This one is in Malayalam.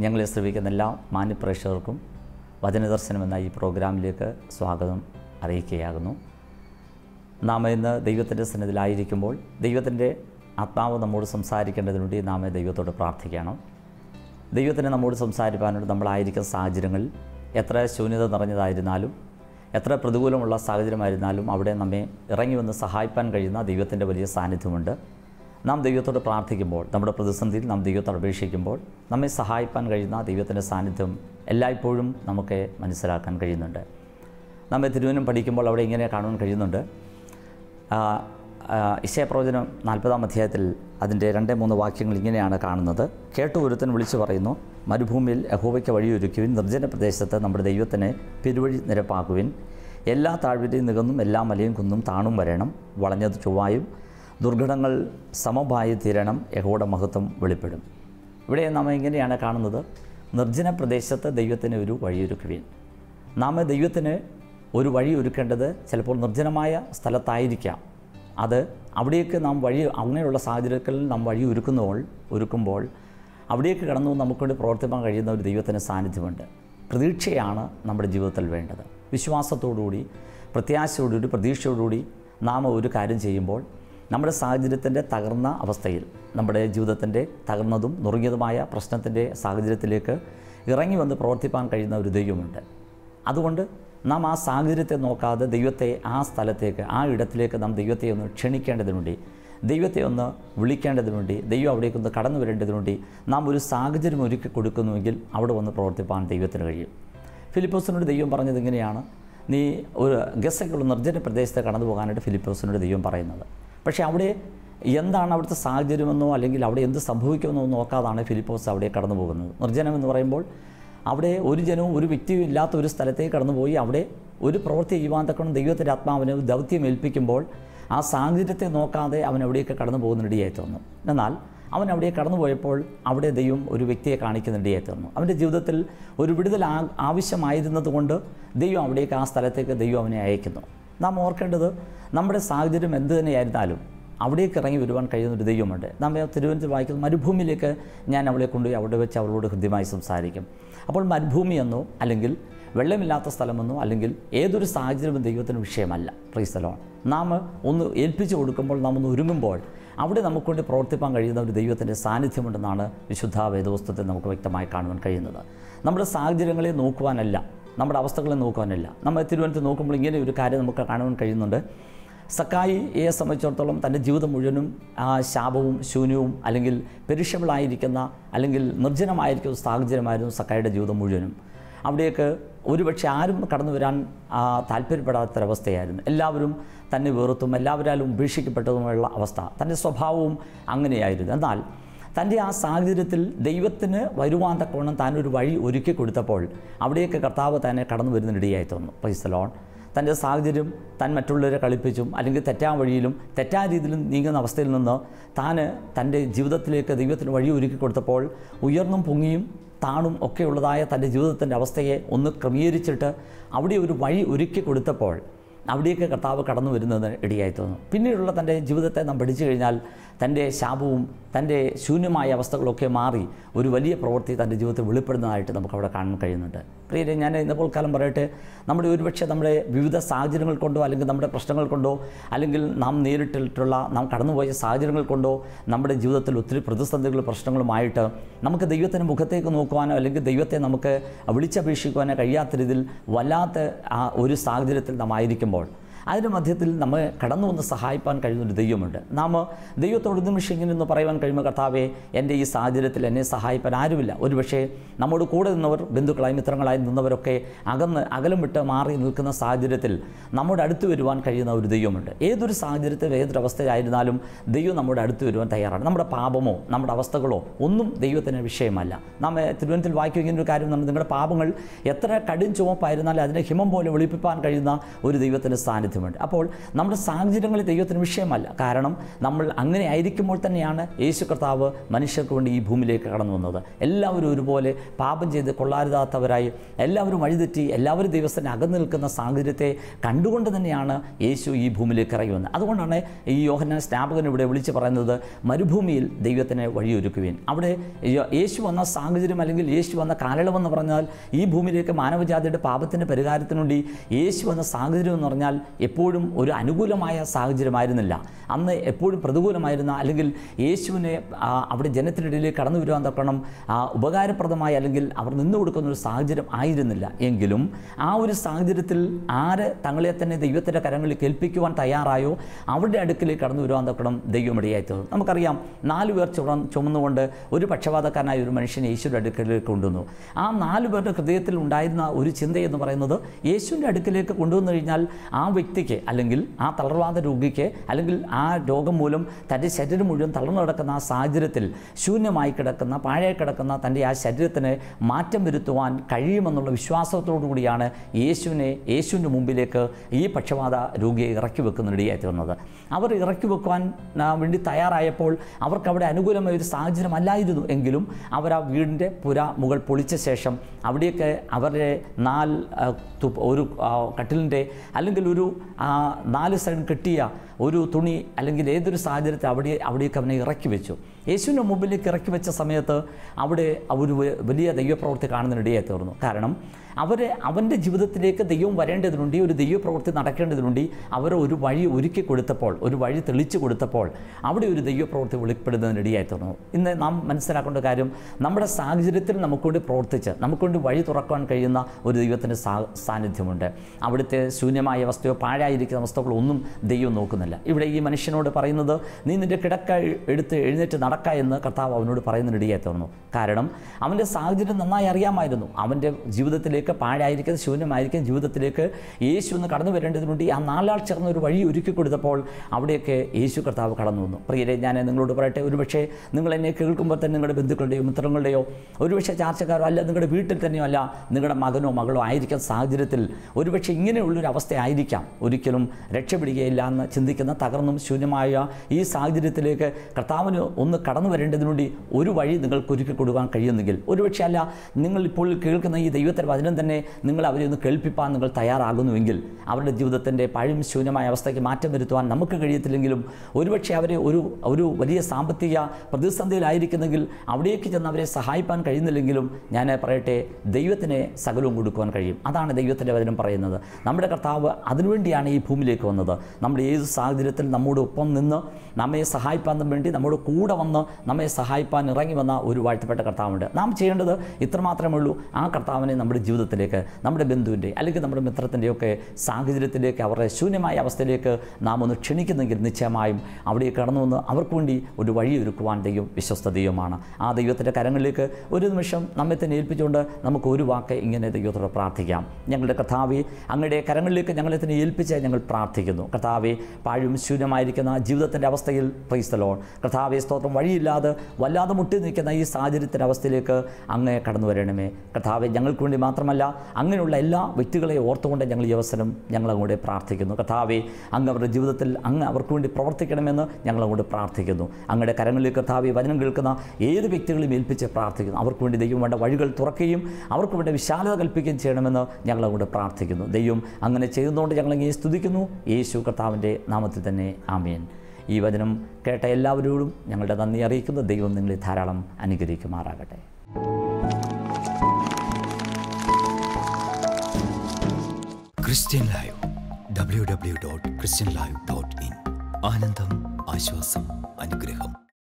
ഞങ്ങളെ ശ്രമിക്കുന്ന എല്ലാ മാന്യപ്രേക്ഷകർക്കും വചനദർശനം എന്ന ഈ പ്രോഗ്രാമിലേക്ക് സ്വാഗതം അറിയിക്കുകയാകുന്നു നാം ഇന്ന് ദൈവത്തിൻ്റെ സന്നിധിയിലായിരിക്കുമ്പോൾ ദൈവത്തിൻ്റെ ആത്മാവ് നമ്മോട് സംസാരിക്കേണ്ടതിന് വേണ്ടി നാം ദൈവത്തോട് പ്രാർത്ഥിക്കണം ദൈവത്തിന് നമ്മോട് സംസാരിക്കാനോട് നമ്മളായിരിക്കുന്ന സാഹചര്യങ്ങളിൽ എത്ര ശൂന്യത നിറഞ്ഞതായിരുന്നാലും എത്ര പ്രതികൂലമുള്ള സാഹചര്യമായിരുന്നാലും അവിടെ നമ്മെ ഇറങ്ങി വന്ന് സഹായിക്കാൻ കഴിയുന്ന ദൈവത്തിൻ്റെ വലിയ സാന്നിധ്യമുണ്ട് നാം ദൈവത്തോട് പ്രാർത്ഥിക്കുമ്പോൾ നമ്മുടെ പ്രതിസന്ധിയിൽ നാം ദൈവത്തോട് അപേക്ഷിക്കുമ്പോൾ നമ്മെ സഹായിക്കാൻ കഴിയുന്ന ദൈവത്തിൻ്റെ സാന്നിധ്യം എല്ലായ്പ്പോഴും നമുക്ക് മനസ്സിലാക്കാൻ കഴിയുന്നുണ്ട് നമ്മെ തിരുവനം പഠിക്കുമ്പോൾ അവിടെ ഇങ്ങനെ കാണാൻ കഴിയുന്നുണ്ട് ഇശയപ്രവചനം നാൽപ്പതാം അധ്യായത്തിൽ അതിൻ്റെ രണ്ട് മൂന്ന് വാക്യങ്ങൾ ഇങ്ങനെയാണ് കാണുന്നത് കേട്ടു ഒരുത്തൻ വിളിച്ചു പറയുന്നു മരുഭൂമിയിൽ യഹോവയ്ക്ക് വഴിയൊരുക്കുവിൻ നിർജ്ജന പ്രദേശത്ത് നമ്മുടെ ദൈവത്തിന് പെരുവഴി നിരപ്പാക്കുവിൻ എല്ലാ താഴ്വരയും നികന്നും എല്ലാ മലയും കുന്നും താണും വരണം വളഞ്ഞത് ചൊവ്വായും ദുർഘടങ്ങൾ സമമായി തീരണം യഹോയുടെ മഹത്വം വെളിപ്പെടും ഇവിടെ നാം ഇങ്ങനെയാണ് കാണുന്നത് നിർജ്ജന പ്രദേശത്ത് ദൈവത്തിന് ഒരു വഴിയൊരുക്കുവിൻ നാം ദൈവത്തിന് ഒരു വഴി ഒരുക്കേണ്ടത് ചിലപ്പോൾ നിർജ്ജനമായ സ്ഥലത്തായിരിക്കാം അത് അവിടേക്ക് നാം വഴി അങ്ങനെയുള്ള സാഹചര്യങ്ങളിൽ നാം വഴി ഒരുക്കുമ്പോൾ ഒരുക്കുമ്പോൾ അവിടേക്ക് കടന്നു നമുക്കൊണ്ട് പ്രവർത്തിക്കാൻ കഴിയുന്ന ഒരു ദൈവത്തിൻ്റെ സാന്നിധ്യമുണ്ട് പ്രതീക്ഷയാണ് നമ്മുടെ ജീവിതത്തിൽ വേണ്ടത് വിശ്വാസത്തോടുകൂടി പ്രത്യാശയോടുകൂടി പ്രതീക്ഷയോടുകൂടി നാം ഒരു കാര്യം ചെയ്യുമ്പോൾ നമ്മുടെ സാഹചര്യത്തിൻ്റെ തകർന്ന അവസ്ഥയിൽ നമ്മുടെ ജീവിതത്തിൻ്റെ തകർന്നതും നുറുങ്ങിയതുമായ പ്രശ്നത്തിൻ്റെ സാഹചര്യത്തിലേക്ക് ഇറങ്ങി വന്ന് പ്രവർത്തിക്കാൻ കഴിയുന്ന ഒരു ദൈവമുണ്ട് അതുകൊണ്ട് നാം ആ സാഹചര്യത്തെ നോക്കാതെ ദൈവത്തെ ആ സ്ഥലത്തേക്ക് ആ ഇടത്തിലേക്ക് നാം ദൈവത്തെ ഒന്ന് ക്ഷണിക്കേണ്ടതിന് വേണ്ടി ദൈവത്തെ ഒന്ന് വിളിക്കേണ്ടതിന് വേണ്ടി ദൈവം അവിടേക്ക് ഒന്ന് കടന്നു വരേണ്ടതിന് വേണ്ടി നാം ഒരു സാഹചര്യം ഒരുക്കി കൊടുക്കുന്നുവെങ്കിൽ അവിടെ വന്ന് പ്രവർത്തിപ്പാൻ ദൈവത്തിന് കഴിയും ഫിലിപ്പോസിനോട് ദൈവം പറഞ്ഞത് ഇങ്ങനെയാണ് നീ ഒരു ഗസക്കുള്ള നിർജ്ജന പ്രദേശത്ത് കടന്നു പോകാനായിട്ട് ഫിലിപ്പോസിനോട് ദൈവം പറയുന്നത് പക്ഷേ അവിടെ എന്താണ് അവിടുത്തെ സാഹചര്യമെന്നോ അല്ലെങ്കിൽ അവിടെ എന്ത് സംഭവിക്കുമെന്നോ നോക്കാതാണ് ഫിലിപ്പോസ് അവിടെ കടന്നു പോകുന്നത് നിർജ്ജനം എന്ന് പറയുമ്പോൾ അവിടെ ഒരു ജനവും ഒരു വ്യക്തിയും ഇല്ലാത്ത ഒരു സ്ഥലത്തേക്ക് കടന്നുപോയി അവിടെ ഒരു പ്രവൃത്തി ചെയ്യുവാൻ തക്കണം ദൈവത്തിൻ്റെ ആത്മാവിന് ദൗത്യം ഏൽപ്പിക്കുമ്പോൾ ആ സാഹചര്യത്തെ നോക്കാതെ അവൻ അവിടേക്ക് കടന്നു പോകുന്നിടയായി തോന്നും എന്നാൽ അവൻ അവിടെ കടന്നുപോയപ്പോൾ അവിടെ ദൈവം ഒരു വ്യക്തിയെ കാണിക്കുന്നിടയായി തീർന്നു അവൻ്റെ ജീവിതത്തിൽ ഒരു വിടുതൽ ആ ആവശ്യമായിരുന്നത് കൊണ്ട് ദൈവം അവിടേക്ക് ആ സ്ഥലത്തേക്ക് ദൈവം അവനെ അയക്കുന്നു നാം ഓർക്കേണ്ടത് നമ്മുടെ സാഹചര്യം എന്ത് തന്നെയായിരുന്നാലും അവിടേക്ക് ഇറങ്ങി വരുവാൻ കഴിയുന്ന ഒരു ദൈവമുണ്ട് നമ്മെ തിരുവനന്തപുരം വായിക്കുന്ന മരുഭൂമിയിലേക്ക് ഞാൻ അവളെ കൊണ്ടുപോയി അവിടെ വെച്ച് അവളോട് ഹൃദ്യമായി സംസാരിക്കും അപ്പോൾ മരുഭൂമിയെന്നോ അല്ലെങ്കിൽ വെള്ളമില്ലാത്ത സ്ഥലമെന്നോ അല്ലെങ്കിൽ ഏതൊരു സാഹചര്യവും ദൈവത്തിന് വിഷയമല്ല പ്രീസലോൺ നാം ഒന്ന് ഏൽപ്പിച്ചു കൊടുക്കുമ്പോൾ നാം ഒന്ന് ഒരുങ്ങുമ്പോൾ അവിടെ നമുക്ക് വേണ്ടി പ്രവർത്തിപ്പാൻ കഴിയുന്ന ഒരു ദൈവത്തിൻ്റെ സാന്നിധ്യമുണ്ടെന്നാണ് വിശുദ്ധ വേദവസ്തുത്തിൽ നമുക്ക് വ്യക്തമായി കാണുവാൻ കഴിയുന്നത് നമ്മുടെ സാഹചര്യങ്ങളെ നോക്കുവാനല്ല നമ്മുടെ അവസ്ഥകളെ നോക്കുവാനല്ല നമ്മൾ തിരുവനന്തപുരത്ത് നോക്കുമ്പോൾ ഇങ്ങനെ ഒരു കാര്യം നമുക്ക് കാണുവാൻ കഴിയുന്നുണ്ട് സക്കായിയെ സംബന്ധിച്ചിടത്തോളം തൻ്റെ ജീവിതം മുഴുവനും ആ ശാപവും ശൂന്യവും അല്ലെങ്കിൽ പെരിഷബിളായിരിക്കുന്ന അല്ലെങ്കിൽ നിർജ്ജനമായിരിക്കുന്ന സാഹചര്യമായിരുന്നു സക്കായിയുടെ ജീവിതം മുഴുവനും അവിടേക്ക് ഒരുപക്ഷെ ആരും കടന്നു വരാൻ താല്പര്യപ്പെടാത്തൊരവസ്ഥയായിരുന്നു എല്ലാവരും തന്നെ വെറുത്തും എല്ലാവരാലും ഉപേക്ഷിക്കപ്പെട്ടതുമുള്ള അവസ്ഥ തൻ്റെ സ്വഭാവവും അങ്ങനെയായിരുന്നു എന്നാൽ തൻ്റെ ആ സാഹചര്യത്തിൽ ദൈവത്തിന് വരുവാൻ തക്കവണ്ണം താനൊരു വഴി ഒരുക്കി കൊടുത്തപ്പോൾ അവിടേക്ക് കർത്താവ് തന്നെ കടന്നു വരുന്നതിനിടയായി തോന്നുന്നു പൈസലോൺ തൻ്റെ സാഹചര്യം താൻ മറ്റുള്ളവരെ കളിപ്പിച്ചും അല്ലെങ്കിൽ തെറ്റാ വഴിയിലും തെറ്റാ രീതിയിലും നീങ്ങുന്ന അവസ്ഥയിൽ നിന്ന് താൻ തൻ്റെ ജീവിതത്തിലേക്ക് ദൈവത്തിന് വഴി ഒരുക്കി കൊടുത്തപ്പോൾ ഉയർന്നും പൊങ്ങിയും താണും ഒക്കെയുള്ളതായ തൻ്റെ ജീവിതത്തിൻ്റെ അവസ്ഥയെ ഒന്ന് ക്രമീകരിച്ചിട്ട് അവിടെ ഒരു വഴി ഒരുക്കി കൊടുത്തപ്പോൾ അവിടേക്ക് കർത്താവ് കടന്നു വരുന്നത് ഇടയായി തോന്നുന്നു പിന്നീടുള്ള തൻ്റെ ജീവിതത്തെ നാം പഠിച്ചു കഴിഞ്ഞാൽ തൻ്റെ ശാപവും തൻ്റെ ശൂന്യമായ അവസ്ഥകളൊക്കെ മാറി ഒരു വലിയ പ്രവൃത്തി തൻ്റെ ജീവിതത്തിൽ വെളിപ്പെടുന്നതായിട്ട് നമുക്ക് അവിടെ കാണാൻ കഴിയുന്നുണ്ട് പ്രിയരെ ഞാൻ ഇന്നപ്പോൾ കാലം പറയട്ടെ നമ്മുടെ ഒരുപക്ഷെ നമ്മുടെ വിവിധ സാഹചര്യങ്ങൾ കൊണ്ടോ അല്ലെങ്കിൽ നമ്മുടെ പ്രശ്നങ്ങൾ കൊണ്ടോ അല്ലെങ്കിൽ നാം നേരിട്ടിട്ടുള്ള നാം കടന്നുപോയ സാഹചര്യങ്ങൾ കൊണ്ടോ നമ്മുടെ ജീവിതത്തിൽ ഒത്തിരി പ്രതിസന്ധികളും പ്രശ്നങ്ങളുമായിട്ട് നമുക്ക് ദൈവത്തിൻ്റെ മുഖത്തേക്ക് നോക്കുവാനോ അല്ലെങ്കിൽ ദൈവത്തെ നമുക്ക് വിളിച്ചപേക്ഷിക്കുവാനോ കഴിയാത്ത രീതിയിൽ വല്ലാത്ത ആ ഒരു സാഹചര്യത്തിൽ നാം ആയിരിക്കുമ്പോൾ അതിൻ്റെ മധ്യത്തിൽ നമ്മെ കടന്നു വന്ന് സഹായിപ്പാൻ കഴിയുന്ന ഒരു ദൈവമുണ്ട് നാം ദൈവത്തോട് നിമിഷം ഇങ്ങനെ ഒന്ന് പറയുവാൻ കഴിയുമ്പോൾ കർത്താവെ എൻ്റെ ഈ സാഹചര്യത്തിൽ എന്നെ സഹായിപ്പാൻ ആരുമില്ല ഒരുപക്ഷേ നമ്മോട് കൂടെ നിന്നവർ ബന്ധുക്കളായി മിത്രങ്ങളായി നിന്നവരൊക്കെ അകന്ന് അകലം വിട്ട് മാറി നിൽക്കുന്ന സാഹചര്യത്തിൽ നമ്മുടെ അടുത്ത് വരുവാൻ കഴിയുന്ന ഒരു ദൈവമുണ്ട് ഏതൊരു സാഹചര്യത്തിൽ ഏതൊരു അവസ്ഥയായിരുന്നാലും ദൈവം നമ്മുടെ അടുത്ത് വരുവാൻ തയ്യാറാണ് നമ്മുടെ പാപമോ നമ്മുടെ അവസ്ഥകളോ ഒന്നും ദൈവത്തിന് വിഷയമല്ല നാം തിരുവനന്തപുരത്തിൽ വായിക്കുന്ന ഒരു കാര്യം നമ്മൾ നിങ്ങളുടെ പാപങ്ങൾ എത്ര കടും ചുവപ്പായിരുന്നാലും അതിനെ ഹിമം പോലെ വെളിപ്പിപ്പാൻ കഴിയുന്ന ഒരു ദൈവത്തിൻ്റെ സാന്നിധ്യം സാന്നിധ്യമുണ്ട് അപ്പോൾ നമ്മുടെ സാഹചര്യങ്ങൾ ദൈവത്തിന് വിഷയമല്ല കാരണം നമ്മൾ അങ്ങനെ ആയിരിക്കുമ്പോൾ തന്നെയാണ് യേശു കർത്താവ് മനുഷ്യർക്ക് വേണ്ടി ഈ ഭൂമിയിലേക്ക് കടന്നു വന്നത് എല്ലാവരും ഒരുപോലെ പാപം ചെയ്ത് കൊള്ളാരുതാത്തവരായി എല്ലാവരും വഴിതെറ്റി എല്ലാവരും ദൈവസ്ഥനെ അകന്നു നിൽക്കുന്ന സാഹചര്യത്തെ കണ്ടുകൊണ്ട് തന്നെയാണ് യേശു ഈ ഭൂമിയിലേക്ക് ഇറങ്ങി വന്നത് അതുകൊണ്ടാണ് ഈ യോഹന്നാൻ സ്നാപകൻ ഇവിടെ വിളിച്ച് പറയുന്നത് മരുഭൂമിയിൽ ദൈവത്തിന് വഴിയൊരുക്കുവിൻ അവിടെ യ- യേശു വന്ന സാഹചര്യം അല്ലെങ്കിൽ യേശു വന്ന കാലയളവെന്ന് പറഞ്ഞാൽ ഈ ഭൂമിയിലേക്ക് മാനവജാതിയുടെ പാപത്തിൻ്റെ പരിഹാരത്തിനു വേണ്ടി യേശു വന്ന സാഹചര്യം എന്ന് പറഞ്ഞാൽ എപ്പോഴും ഒരു അനുകൂലമായ സാഹചര്യമായിരുന്നില്ല അന്ന് എപ്പോഴും പ്രതികൂലമായിരുന്ന അല്ലെങ്കിൽ യേശുവിനെ ആ, അവിടെ ജനത്തിനിടയിലേക്ക് കടന്നു വരുവാൻ തക്കണം ആ, ഉപകാരപ്രദമായ അല്ലെങ്കിൽ അവർ നിന്നു കൊടുക്കുന്ന ഒരു സാഹചര്യം ആയിരുന്നില്ല എങ്കിലും ആ ഒരു സാഹചര്യത്തിൽ ആര് തങ്ങളെ തന്നെ ദൈവത്തിൻ്റെ കരങ്ങളിൽ കേൾപ്പിക്കുവാൻ തയ്യാറായോ അവരുടെ അടുക്കിലേക്ക് കടന്നു വരുവാൻ തക്കണം ദൈവം ഇടയായി തീർന്നു നമുക്കറിയാം നാല് പേർ ചുമ ചുമന്നുകൊണ്ട് ഒരു പക്ഷപാതക്കാരനായ ഒരു മനുഷ്യനെ യേശുവിൻ്റെ അടുക്കലേക്ക് കൊണ്ടുവന്നു ആ നാല് പേരുടെ ഹൃദയത്തിൽ ഉണ്ടായിരുന്ന ഒരു ചിന്ത എന്ന് പറയുന്നത് യേശുവിൻ്റെ അടുക്കിലേക്ക് കൊണ്ടുവന്നു കഴിഞ്ഞാൽ ആ വ്യക്തിക്ക് അല്ലെങ്കിൽ ആ തളർവാദ രോഗിക്ക് അല്ലെങ്കിൽ ആ രോഗം മൂലം തൻ്റെ ശരീരം മുഴുവൻ തളർന്നു കിടക്കുന്ന ആ സാഹചര്യത്തിൽ ശൂന്യമായി കിടക്കുന്ന പാഴായി കിടക്കുന്ന തൻ്റെ ആ ശരീരത്തിന് മാറ്റം വരുത്തുവാൻ കഴിയുമെന്നുള്ള വിശ്വാസത്തോടു കൂടിയാണ് യേശുവിനെ യേശുവിൻ്റെ മുമ്പിലേക്ക് ഈ പക്ഷപാത രോഗിയെ ഇറക്കി വെക്കുന്നതിനിടയായി തീർന്നത് അവർ ഇറക്കി വെക്കുവാൻ ആ, വേണ്ടി തയ്യാറായപ്പോൾ അവർക്ക് അവിടെ അനുകൂലമായ ഒരു സാഹചര്യമല്ലായിരുന്നു എങ്കിലും അവർ ആ വീടിൻ്റെ പുര മുകൾ പൊളിച്ച ശേഷം അവിടേക്ക് അവരുടെ നാൽ ആ, തു- ഒരു ആ, കട്ടിലിൻ്റെ അല്ലെങ്കിൽ ഒരു ആ, നാല് സൈഡ് കെട്ടിയ ഒരു തുണി അല്ലെങ്കിൽ ഏതൊരു സാഹചര്യത്തിൽ അവിടെ അവിടേക്ക് അവനെ ഇറക്കി വെച്ചു യേശുവിൻ്റെ മുമ്പിലേക്ക് ഇറക്കി വെച്ച സമയത്ത് അവിടെ ഒരു വ- വലിയ ദൈവപ്രവൃത്തി കാണുന്നതിനിടയായി തീർന്നു കാരണം അവർ അവൻ്റെ ജീവിതത്തിലേക്ക് ദൈവം വരേണ്ടതിനുണ്ട് ഒരു ദൈവപ്രവൃത്തി നടക്കേണ്ടതിനുണ്ട് അവർ ഒരു വഴി ഒരുക്കി കൊടുത്തപ്പോൾ ഒരു വഴി തെളിച്ചു കൊടുത്തപ്പോൾ അവിടെ ഒരു ദൈവപ്രവൃത്തി വെളിപ്പെടുന്നതിനിടയായി തീർന്നു ഇന്ന് നാം മനസ്സിലാക്കേണ്ട കാര്യം നമ്മുടെ സാഹചര്യത്തിൽ നമുക്കുവേണ്ടി പ്രവർത്തിച്ച് നമുക്കുവേണ്ടി വഴി തുറക്കാൻ കഴിയുന്ന ഒരു ദൈവത്തിൻ്റെ സാ സാന്നിധ്യമുണ്ട് അവിടുത്തെ ശൂന്യമായ അവസ്ഥയോ പാഴായിരിക്കുന്ന അവസ്ഥകളോ ഒന്നും ദൈവം നോക്കുന്നില്ല ഇവിടെ ഈ മനുഷ്യനോട് പറയുന്നത് നീ നിൻ്റെ കിടക്ക എടുത്ത് എഴുന്നേറ്റ് നടക്ക എന്ന് കർത്താവ് അവനോട് പറയുന്നതിനിടയായി തീർന്നു കാരണം അവൻ്റെ സാഹചര്യം നന്നായി അറിയാമായിരുന്നു അവൻ്റെ ജീവിതത്തിലേക്ക് പാഴായിരിക്കുന്ന ശൂന്യമായിരിക്കുന്ന ജീവിതത്തിലേക്ക് യേശു ഒന്ന് കടന്നു വരേണ്ടതിനുണ്ട് ആ നാലാൾ ചേർന്ന് ഒരു വഴി ഒരുക്കി കൊടുത്തപ്പോൾ അവിടെയൊക്കെ യേശു കർത്താവ് കടന്നു വന്നു പ്രിയരെ ഞാൻ നിങ്ങളോട് പറയട്ടെ ഒരുപക്ഷെ നിങ്ങൾ എന്നെ കേൾക്കുമ്പോൾ തന്നെ നിങ്ങളുടെ ബന്ധുക്കളുടെയോ മിത്രങ്ങളുടെയോ ഒരുപക്ഷെ ചാർച്ചക്കാരോ അല്ല നിങ്ങളുടെ വീട്ടിൽ തന്നെയോ അല്ല നിങ്ങളുടെ മകനോ മകളോ ആയിരിക്കുന്ന സാഹചര്യത്തിൽ ഒരുപക്ഷെ ഇങ്ങനെയുള്ളൊരു അവസ്ഥ ആയിരിക്കാം ഒരിക്കലും രക്ഷപ്പെടുകയില്ല എന്ന് ചിന്തിക്കുന്ന തകർന്നും ശൂന്യമായ ഈ സാഹചര്യത്തിലേക്ക് കർത്താവിന് ഒന്ന് കടന്നു വരേണ്ടതിനുവേണ്ടി ഒരു വഴി നിങ്ങൾക്ക് ഒരുക്കി കൊടുക്കാൻ കഴിയുന്നെങ്കിൽ ഒരുപക്ഷെ അല്ല നിങ്ങൾ ഇപ്പോൾ കേൾക്കുന്ന ഈ ദൈവത്തിൻ്റെ വചനം തന്നെ നിങ്ങൾ അവരെ ഒന്ന് കേൾപ്പിപ്പാൻ നിങ്ങൾ തയ്യാറാകുന്നുവെങ്കിൽ അവരുടെ ജീവിതത്തിൻ്റെ പഴും ശൂന്യമായ അവസ്ഥയ്ക്ക് മാറ്റം വരുത്തുവാൻ നമുക്ക് കഴിയത്തില്ലെങ്കിലും ഒരുപക്ഷെ അവരെ ഒരു ഒരു വലിയ സാമ്പത്തിക പ്രതിസന്ധിയിലായിരിക്കുന്നെങ്കിൽ അവിടേക്ക് ചെന്ന് അവരെ സഹായിപ്പാൻ കഴിയുന്നില്ലെങ്കിലും ഞാൻ പറയട്ടെ ദൈവത്തിന് സകലവും കൊടുക്കുവാൻ കഴിയും അതാണ് ദൈവത്തിൻ്റെ വചനം പറയുന്നത് നമ്മുടെ കർത്താവ് അതിനുവേണ്ടിയാണ് ഈ ഭൂമിയിലേക്ക് വന്നത് നമ്മൾ ഏത് സാഹചര്യത്തിൽ നമ്മുടെ ഒപ്പം നിന്ന് നമ്മെ സഹായിപ്പാൻ വേണ്ടി നമ്മുടെ കൂടെ വന്ന് നമ്മെ സഹായിപ്പാൻ ഇറങ്ങി വന്ന ഒരു വാഴ്ത്തപ്പെട്ട കർത്താവുണ്ട് നാം ചെയ്യേണ്ടത് ഇത്രമാത്രമേ ഉള്ളൂ ആ കർത്താവിനെ നമ്മുടെ ജീവിതത്തിലേക്ക് നമ്മുടെ ബന്ധുവിൻ്റെ അല്ലെങ്കിൽ നമ്മുടെ മിത്രത്തിൻ്റെയൊക്കെ സാഹചര്യത്തിലേക്ക് അവരുടെ ശൂന്യമായ അവസ്ഥയിലേക്ക് നാം ഒന്ന് ക്ഷണിക്കുന്നെങ്കിൽ നിശ്ചയമായും അവിടെ കടന്നു വന്ന് അവർക്ക് വേണ്ടി ഒരു വഴി ഒരുക്കുവാൻ ദൈവം വിശ്വസ്ത ദൈവമാണ് ആ ദൈവത്തിൻ്റെ കരങ്ങളിലേക്ക് ഒരു നിമിഷം നമ്മെ തന്നെ ഏൽപ്പിച്ചുകൊണ്ട് നമുക്ക് ഒരു വാക്ക് ഇങ്ങനെ ദൈവത്തോട് പ്രാർത്ഥിക്കാം ഞങ്ങളുടെ കർത്താവെ അങ്ങയുടെ കരങ്ങളിലേക്ക് ഞങ്ങളെ തന്നെ ഏൽപ്പിച്ച് ഞങ്ങൾ പ്രാർത്ഥിക്കുന്നു കർത്താവെ പാഴും ശൂന്യമായിരിക്കുന്ന ജീവിതത്തിൻ്റെ അവസ്ഥയിൽ ക്രൈസ്തലോൺ കർത്താവെ സ്തോത്രം വഴിയില്ലാതെ വല്ലാതെ മുട്ടി നിൽക്കുന്ന ഈ സാഹചര്യത്തിൻ്റെ അവസ്ഥയിലേക്ക് അങ്ങ് കടന്നു വരണമേ കർത്താവെ ഞങ്ങൾക്ക് വേണ്ടി മാത്രമല്ല അങ്ങനെയുള്ള എല്ലാ വ്യക്തികളെ ഓർത്തുകൊണ്ട് ഞങ്ങൾ ഈ അവസരം ഞങ്ങൾ അങ്ങോട്ട് പ്രാർത്ഥിക്കുന്നു കർത്താവെ അങ്ങ് അവരുടെ ജീവിതത്തിൽ അങ്ങ് അവർക്ക് വേണ്ടി പ്രവർത്തിക്കണമെന്ന് ഞങ്ങൾ അങ്ങോട്ട് പ്രാർത്ഥിക്കുന്നു അങ്ങയുടെ കരങ്ങളിൽ കർത്താവെ വചനം കേൾക്കുന്ന ഏത് വ്യക്തികളെയും ഏൽപ്പിച്ച് പ്രാർത്ഥിക്കുന്നു അവർക്ക് വേണ്ടി ദൈവം വേണ്ട വഴികൾ തുറക്കുകയും അവർക്ക് വേണ്ട വിശാലത കൽപ്പിക്കുകയും ചെയ്യണമെന്ന് ഞങ്ങൾ അങ്ങോട്ട് പ്രാർത്ഥിക്കുന്നു ദൈവം അങ്ങനെ ചെയ്യുന്നതുകൊണ്ട് ഞങ്ങൾ ഇങ്ങനെ സ്തുതിക്കുന്നു യേശു കർത്താവിൻ്റെ നാമത്തിൽ തന്നെ ആമേൻ ഈ വചനം കേട്ട എല്ലാവരോടും ഞങ്ങളുടെ നന്ദി അറിയിക്കുന്നു ദൈവം നിങ്ങളെ ധാരാളം അനുഗ്രഹിക്കുമാറാകട്ടെ Christian live W W dot Christian live dot in ആനന്ദം ആശ്വാസം അനുഗ്രഹം